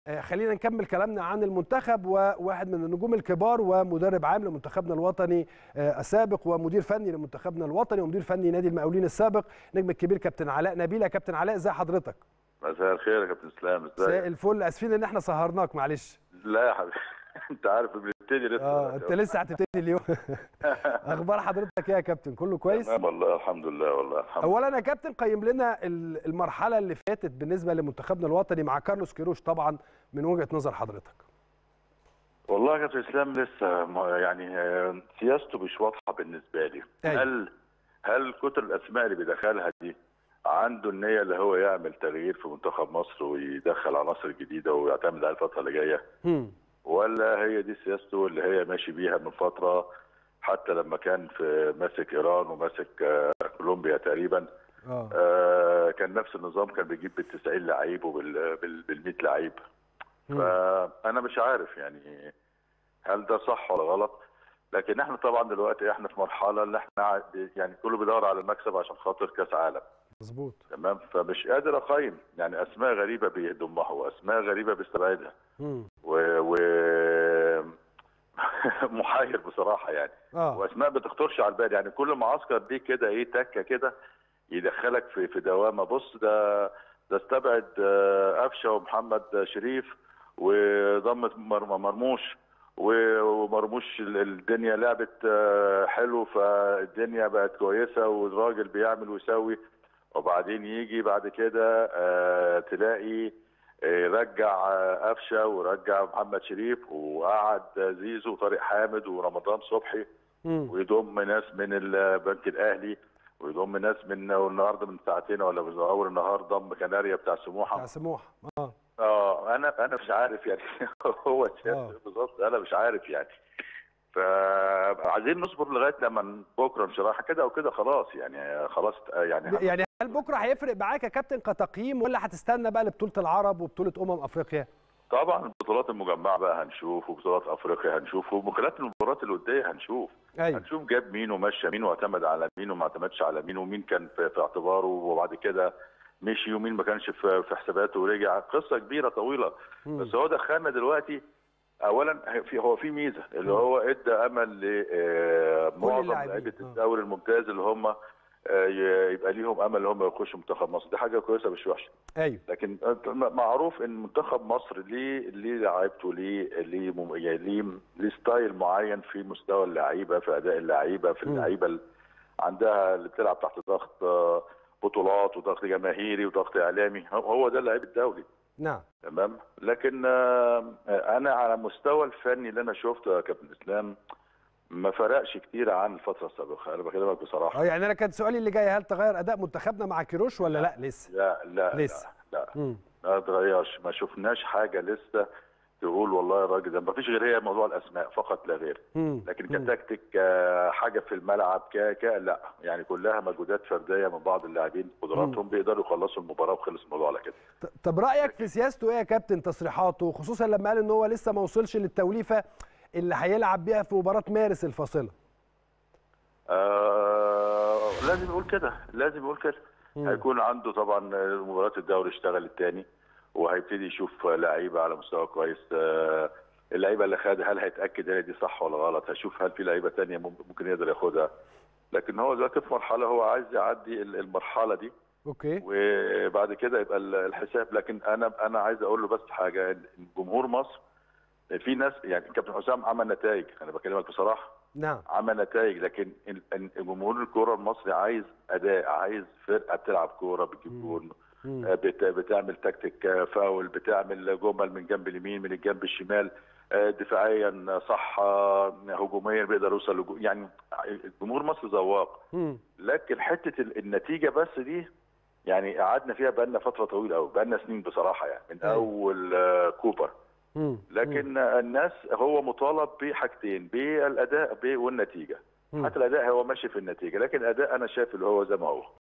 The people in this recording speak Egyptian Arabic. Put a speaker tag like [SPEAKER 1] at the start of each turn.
[SPEAKER 1] آه، خلينا نكمل كلامنا عن المنتخب وواحد من النجوم الكبار ومدرب عام لمنتخبنا الوطني آه، السابق ومدير فني لمنتخبنا الوطني ومدير فني نادي المقاولين السابق نجم الكبير كابتن علاء نبيل يا كابتن علاء ازي حضرتك
[SPEAKER 2] مساء الخير يا كابتن اسلام
[SPEAKER 1] مساء
[SPEAKER 2] ازيك
[SPEAKER 1] الفل اسفين ان احنا سهرناك معلش
[SPEAKER 2] لا يا حبيبي انت عارف بنبتدي لسه
[SPEAKER 1] اه انت لسه هتبتدي اليوم اخبار حضرتك ايه يا كابتن كله كويس
[SPEAKER 2] تمام والله الحمد لله والله الحمد لله
[SPEAKER 1] اولا يا كابتن قيم لنا ال- المرحله اللي فاتت بالنسبه لمنتخبنا الوطني مع كارلوس كيروش طبعا من وجهه نظر حضرتك
[SPEAKER 2] والله يا كابتن اسلام لسه ما- يعني آه، سياسته مش واضحه بالنسبه لي
[SPEAKER 1] أيوة.
[SPEAKER 2] هل هل كتر الاسماء اللي بيدخلها دي عنده النيه اللي هو يعمل تغيير في منتخب مصر ويدخل عناصر جديده ويعتمد على الفتره اللي جايه
[SPEAKER 1] هم.
[SPEAKER 2] ولا هي دي سياسته اللي هي ماشي بيها من فتره حتى لما كان في ماسك ايران وماسك آه، كولومبيا تقريبا
[SPEAKER 1] اه
[SPEAKER 2] آه، كان نفس النظام كان بيجيب بال 90 لعيب وبال بال 100 لعيب
[SPEAKER 1] هم.
[SPEAKER 2] فانا مش عارف يعني هل ده صح ولا غلط لكن احنا طبعا دلوقتي احنا في مرحله اللي احنا ع- يعني كله بيدور على المكسب عشان خاطر كاس عالم
[SPEAKER 1] مظبوط
[SPEAKER 2] تمام فمش قادر اقيم يعني اسماء غريبه بيضمها واسماء غريبه بيستبعدها
[SPEAKER 1] هم.
[SPEAKER 2] و, و... محير بصراحه يعني
[SPEAKER 1] اه
[SPEAKER 2] واسماء بتخطرش على البال يعني كل معسكر دي كده ايه تكه كده يدخلك في في دوامه بص ده ده استبعد آه، قفشه ومحمد شريف وضمت مر- مرموش و- ومرموش ال- الدنيا لعبت آه، حلو فالدنيا بقت كويسه والراجل بيعمل ويسوي وبعدين يجي بعد كده آه، تلاقي آه، رجع آه، قفشه ورجع محمد شريف وقعد زيزو وطارق حامد ورمضان صبحي
[SPEAKER 1] هم.
[SPEAKER 2] ويضم ناس من البنك الاهلي ويضم ناس من النهارده من ساعتين ولا من اول النهار ضم كناريا بتاع
[SPEAKER 1] بتاع
[SPEAKER 2] سموحه
[SPEAKER 1] سموحه اه
[SPEAKER 2] اه انا انا مش عارف يعني هو
[SPEAKER 1] آه.
[SPEAKER 2] السياسة بالظبط انا مش عارف يعني فعايزين نصبر لغايه لما بكره ان شاء الله كده او كده خلاص يعني خلاص يعني
[SPEAKER 1] يعني هل بكره هيفرق معاك يا كابتن كتقييم ولا هتستنى بقى لبطوله العرب وبطوله امم افريقيا
[SPEAKER 2] طبعا البطولات المجمعه بقى هنشوف وبطولات افريقيا هنشوف ومقابلات المباريات الوديه هنشوف
[SPEAKER 1] ايوه
[SPEAKER 2] هنشوف جاب مين ومشى مين واعتمد على مين وما اعتمدش على مين ومين كان في, في اعتباره وبعد كده مشي ومين ما كانش في, في حساباته ورجع قصه كبيره طويله
[SPEAKER 1] مم.
[SPEAKER 2] بس هو دخلنا دلوقتي اولا في هو في ميزه اللي
[SPEAKER 1] مم.
[SPEAKER 2] هو ادى امل لمعظم
[SPEAKER 1] اللاعبين.
[SPEAKER 2] لعيبه
[SPEAKER 1] آه.
[SPEAKER 2] الدوري الممتاز اللي هم آه، ي- يبقى ليهم امل ان هم يخشوا منتخب مصر دي حاجه كويسه مش وحشه
[SPEAKER 1] ايوه
[SPEAKER 2] لكن معروف ان منتخب مصر ليه ليه لعيبته ليه ليه مم- يعني ليه ليه ستايل معين في مستوى اللعيبه في اداء اللعيبه في
[SPEAKER 1] مم.
[SPEAKER 2] اللعيبه اللي عندها اللي بتلعب تحت ضغط آه، بطولات وضغط جماهيري وضغط اعلامي هو- هو ده اللعيب الدولي
[SPEAKER 1] نعم
[SPEAKER 2] تمام لكن آه، انا على المستوى الفني اللي انا شفته يا كابتن اسلام ما فرقش كتير عن الفتره السابقه انا بكلمك بصراحه
[SPEAKER 1] اه يعني انا كان سؤالي اللي جاي هل تغير اداء منتخبنا مع كيروش ولا لا لسه
[SPEAKER 2] لا لا
[SPEAKER 1] لسه.
[SPEAKER 2] لا, لا.
[SPEAKER 1] مم.
[SPEAKER 2] ما اتغيرش ما شفناش حاجه لسه تقول والله الراجل ده ما فيش غير هي موضوع الاسماء فقط لا غير
[SPEAKER 1] مم.
[SPEAKER 2] لكن
[SPEAKER 1] مم.
[SPEAKER 2] كتكتيك آه، حاجه في الملعب ك ك لا يعني كلها مجهودات فرديه من بعض اللاعبين قدراتهم بيقدروا يخلصوا المباراه وخلص الموضوع على كده
[SPEAKER 1] ط- طب رايك في سياسته ايه يا كابتن تصريحاته خصوصا لما قال ان هو لسه ما وصلش للتوليفه اللي هيلعب بيها في مباراه مارس الفاصله
[SPEAKER 2] آه لازم يقول كده لازم يقول كده
[SPEAKER 1] مم.
[SPEAKER 2] هيكون عنده طبعا مباراه الدوري اشتغل الثاني وهيبتدي يشوف لعيبه على مستوى كويس آه اللعيبه اللي خدها هل هيتاكد هل دي صح ولا غلط هيشوف هل في لعيبه ثانيه ممكن يقدر ياخدها لكن هو دلوقتي في مرحله هو عايز يعدي المرحله دي
[SPEAKER 1] اوكي
[SPEAKER 2] وبعد كده يبقى الحساب لكن انا انا عايز اقول له بس حاجه إن جمهور مصر في ناس يعني كابتن حسام عمل نتائج انا بكلمك بصراحه
[SPEAKER 1] نعم
[SPEAKER 2] عمل نتائج لكن ال- ال- جمهور الكوره المصري عايز اداء عايز فرقه بتلعب كوره بتجيب
[SPEAKER 1] مم.
[SPEAKER 2] جول
[SPEAKER 1] مم.
[SPEAKER 2] آه، بت- بتعمل تكتيك آه، فاول بتعمل جمل من جنب اليمين من الجنب الشمال آه، دفاعيا صح آه، هجوميا بيقدر يوصل لجو- يعني الجمهور مصر ذواق
[SPEAKER 1] مم.
[SPEAKER 2] لكن حته ال- النتيجه بس دي يعني قعدنا فيها بقالنا فتره طويله قوي بقالنا سنين بصراحه يعني من
[SPEAKER 1] أيوة.
[SPEAKER 2] اول آه، كوبر
[SPEAKER 1] مم.
[SPEAKER 2] لكن الناس هو مطالب بحاجتين بالاداء ب- والنتيجه
[SPEAKER 1] مم.
[SPEAKER 2] حتى الاداء هو ماشي في النتيجه لكن الاداء انا شايف اللي هو زي ما هو